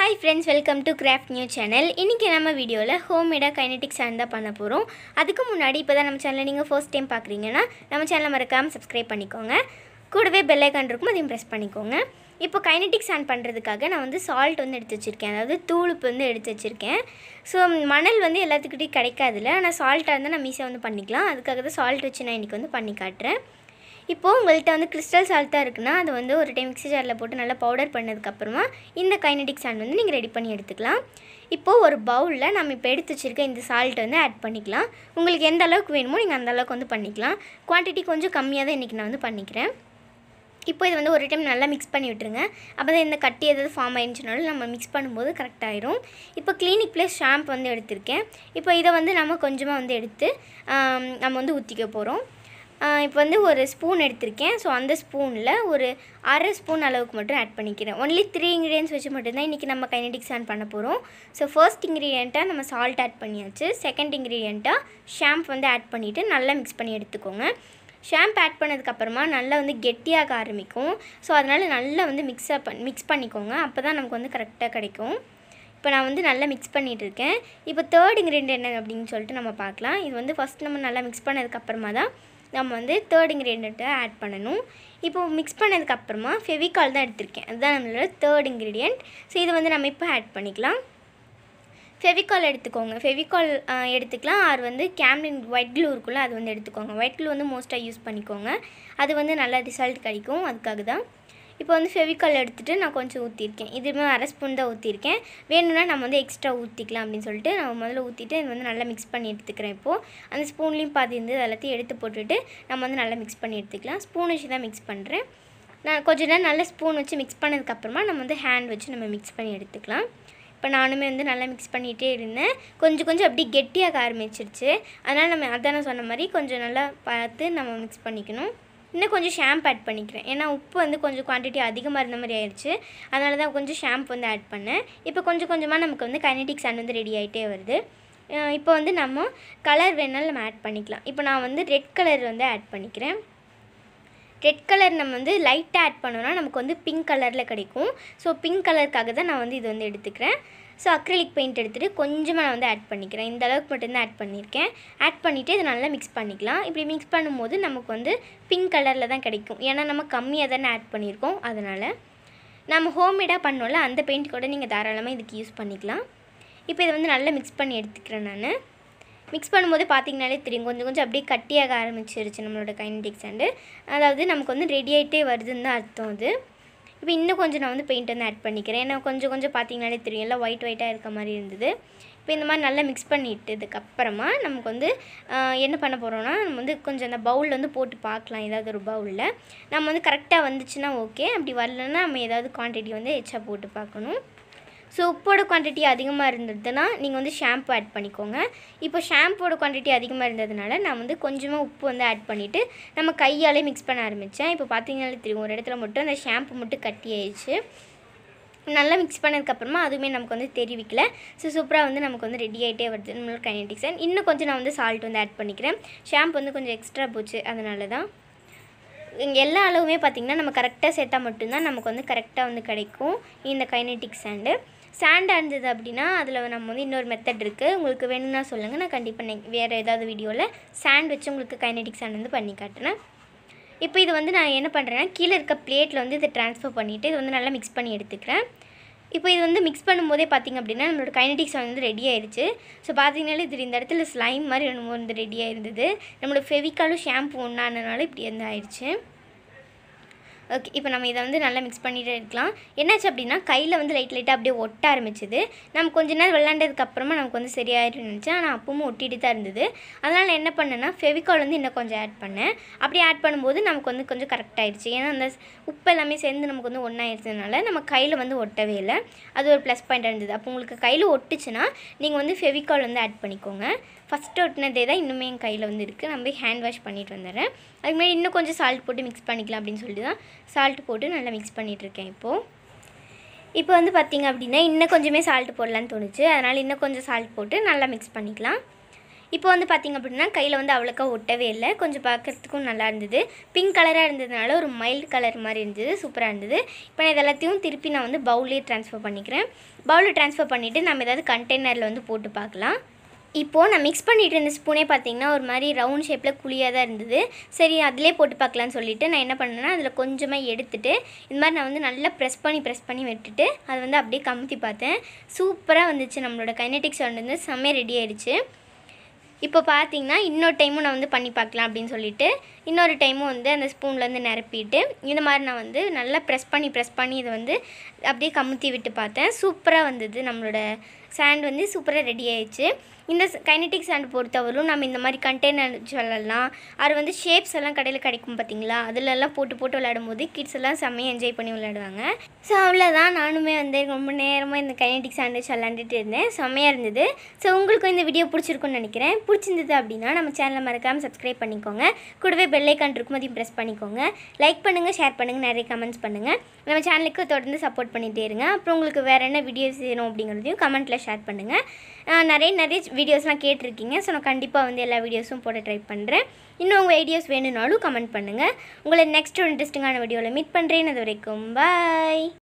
hi friends welcome to craft new channel இன்றைக்கி நம்ம வீடியோவில் ஹோம்மேடாக கைனடிக் சாண்ட் தான் பண்ண போகிறோம் அதுக்கு முன்னாடி இப்போ தான் நம்ம சேனலை நீங்கள் ஃபர்ஸ்ட் டைம் பார்க்குறீங்கன்னா நம்ம சேனலை மறக்காமல் சப்ஸ்கிரைப் பண்ணிக்கோங்க கூடவே பெல் ஐக்கான் இருக்கும் அதையும் ப்ரெஸ் பண்ணிக்கோங்க இப்போ கைனடிக் சாண்ட் பண்ணுறதுக்காக நான் வந்து சால்ட் வந்து எடுத்து வச்சுருக்கேன் அதாவது தூளுப்பு வந்து எடுத்து வச்சுருக்கேன் ஸோ மணல் வந்து எல்லாத்துக்கிட்டையும் கிடைக்காதுல்ல ஆனால் சால்ட்டாக இருந்தால் நம்ம ஈஸியாக வந்து பண்ணிக்கலாம் அதுக்காக தான் சால்ட் வச்சு நான் இன்றைக்கி வந்து பண்ணி காட்டுறேன் இப்போது உங்கள்கிட்ட வந்து கிறிஸ்டல் சால்ட்டாக இருக்குன்னா அதை வந்து ஒரு டைம் மிக்ஸி ஜாரில் போட்டு நல்லா பவுடர் பண்ணதுக்கப்புறமா இந்த கைனடிக் சாண்ட் வந்து நீங்கள் ரெடி பண்ணி எடுத்துக்கலாம் இப்போது ஒரு பவுலில் நம்ம இப்போ எடுத்து வச்சுருக்க இந்த சால்ட் வந்து ஆட் பண்ணிக்கலாம் உங்களுக்கு எந்த அளவுக்கு வேணுமோ நீங்கள் அந்த அளவுக்கு வந்து பண்ணிக்கலாம் குவான்டிட்டி கொஞ்சம் கம்மியாக தான் இன்றைக்கி நான் வந்து பண்ணிக்கிறேன் இப்போ இது வந்து ஒரு டைம் நல்லா மிக்ஸ் பண்ணி விட்டுருங்க அப்போ தான் இந்த கட்டி ஏதாவது ஃபார்ம் ஆயிருந்துச்சுனாலும் நம்ம மிக்ஸ் பண்ணும்போது கரெக்டாயிரும் இப்போ கிளினிக் ப்ளஸ் ஷாம்பு வந்து எடுத்திருக்கேன் இப்போ இதை வந்து நம்ம கொஞ்சமாக வந்து எடுத்து ஆம், நம்ம வந்து ஊற்றிக்க போகிறோம் இப்போ வந்து ஒரு ஸ்பூன் எடுத்திருக்கேன் ஸோ அந்த ஸ்பூனில் ஒரு அரை ஸ்பூன் அளவுக்கு மட்டும் ஆட் பண்ணிக்கிறேன் ஒன்லி த்ரீ இன்க்ரீடியன்ஸ் வச்சு மட்டும்தான் இன்றைக்கி நம்ம கைனடிக்ஸ் ஆன் பண்ண போகிறோம் ஸோ ஃபர்ஸ்ட் இன்க்ரீடியண்ட்டாக நம்ம சால்ட் ஆட் பண்ணியாச்சு செகண்ட் இன்க்ரீடியண்ட்டாக ஷாம்பு வந்து ஆட் பண்ணிவிட்டு நல்லா மிக்ஸ் பண்ணி எடுத்துக்கோங்க ஷாம்பு ஆட் பண்ணதுக்கப்புறமா நல்லா வந்து கெட்டியாக ஆரம்பிக்கும் ஸோ அதனால் நல்லா வந்து மிக்ஸப் பண் மிக்ஸ் பண்ணிக்கோங்க அப்போ தான் நமக்கு வந்து கரெக்டாக கிடைக்கும் இப்போ நான் வந்து நல்லா மிக்ஸ் பண்ணிகிட்டு இருக்கேன் இப்போ தேர்ட் இன்க்ரீடியன்ட் என்ன அப்படின்னு சொல்லிட்டு நம்ம பார்க்கலாம் இது வந்து ஃபஸ்ட் நம்ம நல்லா மிக்ஸ் பண்ணதுக்கப்புறமா தான் நம்ம வந்து தேர்ட் இன்க்ரீடியண்ட்டை ஆட் பண்ணணும் இப்போ மிக்ஸ் பண்ணதுக்கப்புறமா ஃபெவிகால் தான் எடுத்திருக்கேன் அதுதான் நம்மளோட தேர்ட் இன்க்ரீடியண்ட் ஸோ இது வந்து நம்ம இப்போ ஆட் பண்ணிக்கலாம் ஃபெவிகால் எடுத்துக்கோங்க ஃபெவிகால் எடுத்துக்கலாம் ஆர் வந்து கேம்லின் ஒயிட் க்ளூ இருக்குல்ல அது வந்து எடுத்துக்கோங்க ஒயிட் க்ளூ வந்து மோஸ்ட்டாக யூஸ் பண்ணிக்கோங்க அது வந்து நல்ல ரிசல்ட் கிடைக்கும் அதுக்காக தான் இப்போ வந்து ஃபெவிகால் எடுத்துகிட்டு நான் கொஞ்சம் ஊற்றிருக்கேன் இதுவுமே அரை ஸ்பூன் தான் ஊற்றிருக்கேன் வேணும்னா நம்ம வந்து எக்ஸ்ட்ரா ஊற்றிக்கலாம் அப்படின்னு சொல்லிட்டு நான் முதல்ல ஊற்றிட்டு இது வந்து நல்லா மிக்ஸ் பண்ணி எடுத்துக்கிறேன் இப்போது அந்த ஸ்பூன்லேயும் பாதி இருந்து அது எல்லாத்தையும் எடுத்து போட்டுட்டு நம்ம வந்து நல்லா மிக்ஸ் பண்ணி எடுத்துக்கலாம் ஸ்பூன் வச்சு தான் மிக்ஸ் பண்ணுறேன் நான் கொஞ்ச நேரம் நல்லா ஸ்பூன் வச்சு மிக்ஸ் பண்ணதுக்கப்புறமா நம்ம வந்து ஹேண்ட் வச்சு நம்ம மிக்ஸ் பண்ணி எடுத்துக்கலாம் இப்போ நானுமே வந்து நல்லா மிக்ஸ் பண்ணிகிட்டே இருந்தேன் கொஞ்சம் கொஞ்சம் அப்படி கெட்டியாக ஆரம்பிச்சிருச்சு அதனால் நம்ம அதான் நான் சொன்ன மாதிரி கொஞ்சம் நல்லா பார்த்து நம்ம மிக்ஸ் பண்ணிக்கணும் இன்னும் கொஞ்சம் ஷாம்பு ஆட் பண்ணிக்கிறேன் ஏன்னா உப்பு வந்து கொஞ்சம் குவான்டிட்டி அதிகமாக இருந்த மாதிரி ஆயிடுச்சு அதனால தான் கொஞ்சம் ஷாம்பு வந்து ஆட் பண்ணேன் இப்போ கொஞ்சம் கொஞ்சமாக நமக்கு வந்து கைனடிக் சாண்ட் வந்து ரெடி ஆகிட்டே வருது அஹ் இப்போ வந்து நம்ம கலர் வேணாலும் நம்ம ஆட் பண்ணிக்கலாம் இப்போ நான் வந்து ரெட் கலர் வந்து ஆட் பண்ணிக்கிறேன் ரெட் கலர் நம்ம வந்து லைட்டாக ஆட் பண்ணோன்னா நமக்கு வந்து பிங்க் கலரில் கிடைக்கும் ஸோ பிங்க் கலருக்காக தான் நான் வந்து இது வந்து எடுத்துக்கிறேன் ஸோ அக்ரிலிக் பெயிண்ட் எடுத்துகிட்டு கொஞ்சமாக நான் வந்து ஆட் பண்ணிக்கிறேன் இந்த அளவுக்கு மட்டும்தான் ஆட் பண்ணியிருக்கேன் ஆட் பண்ணிவிட்டு இதை நல்லா மிக்ஸ் பண்ணிக்கலாம் இப்படி மிக்ஸ் பண்ணும்போது நமக்கு வந்து பிங்க் கலரில் தான் கிடைக்கும் ஏன்னா நம்ம கம்மியாக தானே ஆட் பண்ணியிருக்கோம் அதனால் நம்ம ஹோம்மேடாக பண்ணோம்ல அந்த பெயிண்ட் கூட நீங்கள் தாராளமாக இதுக்கு யூஸ் பண்ணிக்கலாம் இப்போ இதை வந்து நல்லா மிக்ஸ் பண்ணி எடுத்துக்கிறேன் நான் மிக்ஸ் பண்ணும்போது பார்த்தீங்கனாலே தெரியும் கொஞ்சம் கொஞ்சம் அப்படியே கட்டியாக ஆரம்பிச்சிருச்சு நம்மளோட கைனடிக் சாண்டு அதாவது நமக்கு வந்து ரெடி ஆகிட்டே வருதுன்னு தான் அர்த்தம் அது இப்போ இன்னும் கொஞ்சம் நான் வந்து பெயிண்ட் வந்து ஆட் பண்ணிக்கிறேன் ஏன்னா கொஞ்சம் கொஞ்சம் பார்த்தீங்கனாலே தெரியும் எல்லாம் ஒயிட் ஒயிட்டாக இருக்க மாதிரி இருந்தது இப்போ இந்த மாதிரி நல்லா மிக்ஸ் பண்ணிட்டதுக்கப்புறமா நமக்கு வந்து ஆஹ், என்ன பண்ண போகிறோம்னா நம்ம வந்து கொஞ்சம் அந்த பவுலில் வந்து போட்டு பார்க்கலாம் ஏதாவது ஒரு பவுலில் நம்ம வந்து கரெக்டாக வந்துச்சுன்னா ஓகே அப்படி வரலன்னா நம்ம ஏதாவது குவான்டிட்டி வந்து எச்சா போட்டு பார்க்கணும் ஸோ உப்போட குவான்டிட்டி அதிகமாக இருந்ததுன்னா நீங்கள் வந்து ஷாம்பு ஆட் பண்ணிக்கோங்க இப்போ ஷாம்போட குவான்டிட்டி அதிகமாக இருந்ததுனால நான் வந்து கொஞ்சமாக உப்பு வந்து ஆட் பண்ணிவிட்டு நம்ம கையாலே மிக்ஸ் பண்ண ஆரம்பித்தேன் இப்போ பார்த்தீங்கன்னாலே தெரியும் ஒரு இடத்துல மட்டும் அந்த ஷாம்பு மட்டும் கட்டி ஆயிடுச்சு நல்லா மிக்ஸ் பண்ணதுக்கப்புறமா அதுவுமே நமக்கு வந்து தெரிவிக்கல ஸோ சூப்பராக வந்து நமக்கு வந்து ரெடி ஆகிட்டே வருது நம்மளோட கைனடிக்ஸ் இன்னும் கொஞ்சம் நான் வந்து சால்ட் வந்து ஆட் பண்ணிக்கிறேன் ஷாம்பு வந்து கொஞ்சம் எக்ஸ்ட்ரா போச்சு அதனால தான் இங்கே எல்லா அளவுமே பார்த்திங்கன்னா நம்ம கரெக்டாக சேர்த்தா மட்டும்தான் நமக்கு வந்து கரெக்டாக வந்து கிடைக்கும் இந்த கைனெட்டிக் சாண்டு சாண்டாக இருந்தது அப்படின்னா அதில் நம்ம வந்து இன்னொரு மெத்தட் இருக்குது உங்களுக்கு வேணும்னா சொல்லுங்கள் நான் கண்டிப்பாக நெக் வேறு ஏதாவது வீடியோவில் சாண்ட் வச்சு உங்களுக்கு கைனெட்டிக் சாண்ட் வந்து பண்ணி காட்டுறேன் இப்போ இது வந்து நான் என்ன பண்ணுறேன்னா கீழே இருக்க பிளேட்டில் வந்து இதை ட்ரான்ஸ்ஃபர் பண்ணிவிட்டு இது வந்து நல்லா மிக்ஸ் பண்ணி எடுத்துக்கிறேன் இப்போ இது வந்து மிக்ஸ் பண்ணும்போதே பார்த்திங்க அப்படின்னா நம்மளோட கைனடிக்ஸ் வந்து ரெடி ஆயிருச்சு ஸோ பார்த்தீங்கனாலே இது இந்த இடத்துல ஸ்லைம் மாதிரி என்னமோ வந்து ரெடியாக இருந்தது நம்மளோட ஃபெவிக்காலும் ஷாம்பு ஒன்றானனால இப்படி வந்து ஆயிடுச்சு ஓகே இப்போ நம்ம இதை வந்து நல்லா மிக்ஸ் பண்ணிகிட்டே இருக்கலாம் என்னாச்சு அப்படின்னா கையில் வந்து லைட் லைட்டாக அப்படியே ஒட்ட ஆரம்பிச்சது நம்ம கொஞ்ச நேரம் விளாண்டதுக்கு அப்புறமா நமக்கு வந்து சரியாயிடும் நினச்சேன் ஆனால் அப்பவும் ஒட்டிட்டு தான் இருந்தது அதனால் என்ன பண்ணேன்னா ஃபெவிகால் வந்து இன்னும் கொஞ்சம் ஆட் பண்ணேன் அப்படி ஆட் பண்ணும்போது நமக்கு வந்து கொஞ்சம் கரெக்ட் ஆயிடுச்சு ஏன்னா அந்த உப்பு எல்லாமே சேர்ந்து நமக்கு வந்து ஒன்றாயிருச்சதுனால நம்ம கையில் வந்து ஒட்டவே இல்லை அது ஒரு ப்ளஸ் பாயிண்டாக இருந்தது அப்போ உங்களுக்கு கையில் ஒட்டுச்சுன்னா நீங்கள் வந்து ஃபெவிகால் வந்து ஆட் பண்ணிக்கோங்க ஃபஸ்ட்டு ஒட்டினதே தான் இன்னுமே என் கையில் வந்து இருக்குது நான் போய் ஹேண்ட் வாஷ் பண்ணிட்டு வந்துடுறேன் அதுக்கு முன்னாடி இன்னும் கொஞ்சம் சால்ட் போட்டு மிக்ஸ் பண்ணிக்கலாம் அப்படின்னு சொல்லிட்டு தான் சால்ட் போட்டு நல்லா மிக்ஸ் பண்ணிகிட்ருக்கேன் இப்போது இப்போ வந்து பார்த்திங்க அப்படின்னா இன்னும் கொஞ்சமே சால்ட் போடலான்னு தோணுச்சு அதனால் இன்னும் கொஞ்சம் சால்ட் போட்டு நல்லா மிக்ஸ் பண்ணிக்கலாம் இப்போ வந்து பார்த்திங்க அப்படின்னா கையில் வந்து அவ்வளோக்கா ஒட்டவே இல்லை கொஞ்சம் பார்க்குறதுக்கும் நல்லா இருந்தது பிங்க் கலராக இருந்ததுனால ஒரு மைல்டு கலர் மாதிரி இருந்தது சூப்பராக இருந்தது இப்போ நான் இது எல்லாத்தையும் திருப்பி நான் வந்து பவுல்லே ட்ரான்ஸ்ஃபர் பண்ணிக்கிறேன் பவுலில் ட்ரான்ஸ்ஃபர் பண்ணிவிட்டு நம்ம ஏதாவது கண்டெய்னரில் வந்து போட்டு பார்க்கலாம் இப்போது நான் மிக்ஸ் பண்ணிட்டு இருந்த ஸ்பூனே பார்த்தீங்கன்னா ஒரு மாதிரி ரவுண்ட் ஷேப்பில் குழியாக தான் இருந்தது சரி அதிலே போட்டு பார்க்கலான்னு சொல்லிட்டு நான் என்ன பண்ணேன்னா அதில் கொஞ்சமாக எடுத்துட்டு இந்த மாதிரி நான் வந்து நல்லா ப்ரெஸ் பண்ணி ப்ரெஸ் பண்ணி விட்டுட்டு அதை வந்து அப்படியே கமுத்தி பார்த்தேன் சூப்பராக வந்துச்சு நம்மளோட கைனெட்டிக்ஸ் வந்து செம்மையாக ரெடி ஆயிடுச்சு இப்போ பார்த்தீங்கன்னா இன்னொரு டைமும் நான் வந்து பண்ணி பார்க்கலாம் அப்படின்னு சொல்லிட்டு இன்னொரு டைமும் வந்து அந்த ஸ்பூன்லேருந்து நிரப்பிட்டு இந்த மாதிரி நான் வந்து நல்லா ப்ரெஸ் பண்ணி ப்ரெஸ் பண்ணி இதை வந்து அப்படியே கமுத்தி விட்டு பார்த்தேன் சூப்பராக வந்தது நம்மளோட சாண்ட் வந்து சூப்பராக ரெடி ஆயிடுச்சு இந்த கைனட்டிக் சாண்ட் பொறுத்தவரையும் நம்ம இந்த மாதிரி கண்டெய்னர் சொல்லலாம் அது வந்து ஷேப்ஸ் எல்லாம் கடையில் கிடைக்கும் பார்த்தீங்களா அதிலெல்லாம் போட்டு போட்டு விளையாடும் போது கிட்ஸ் எல்லாம் செம்மையாக என்ஜாய் பண்ணி விளையாடுவாங்க ஸோ அவ்வளோதான் நானுமே வந்து ரொம்ப நேரமாக இந்த கைனட்டிக் சாண்ட் வச்சு விளாண்டுட்டு இருந்தேன் செம்மையாக இருந்தது ஸோ உங்களுக்கும் இந்த வீடியோ பிடிச்சிருக்குன்னு நினைக்கிறேன் பிடிச்சிருந்தது அப்படின்னா நம்ம சேனலை மறக்காமல் சப்ஸ்கிரைப் பண்ணிக்கோங்க கூடவே பெல்லைக்கான் இருக்கும் அதையும் ப்ரெஸ் பண்ணிக்கோங்க லைக் பண்ணுங்கள் ஷேர் பண்ணுங்கள் நிறைய கமெண்ட்ஸ் பண்ணுங்கள் நம்ம சேனலுக்கு தொடர்ந்து சப்போர்ட் பண்ணிகிட்டே இருங்க அப்புறம் உங்களுக்கு வேறு என்ன வீடியோஸ் வேணும் அப்படிங்கிறதையும் கமெண்ட்டில் ஷேர் பண்ணுங்கள் நிறைய நிறைய வீடியோஸ்லாம் கேட்டிருக்கீங்க ஸோ நான் கண்டிப்பாக வந்து எல்லா வீடியோஸும் போட ட்ரை பண்ணுறேன் இன்னும் உங்கள் ஐடியாஸ் வேணும்னாலும் கமெண்ட் பண்ணுங்கள் உங்களை நெக்ஸ்ட் ஒரு இன்ட்ரெஸ்டிங்கான வீடியோவில் மீட் பண்ணுறேன் அது வரைக்கும் பாய்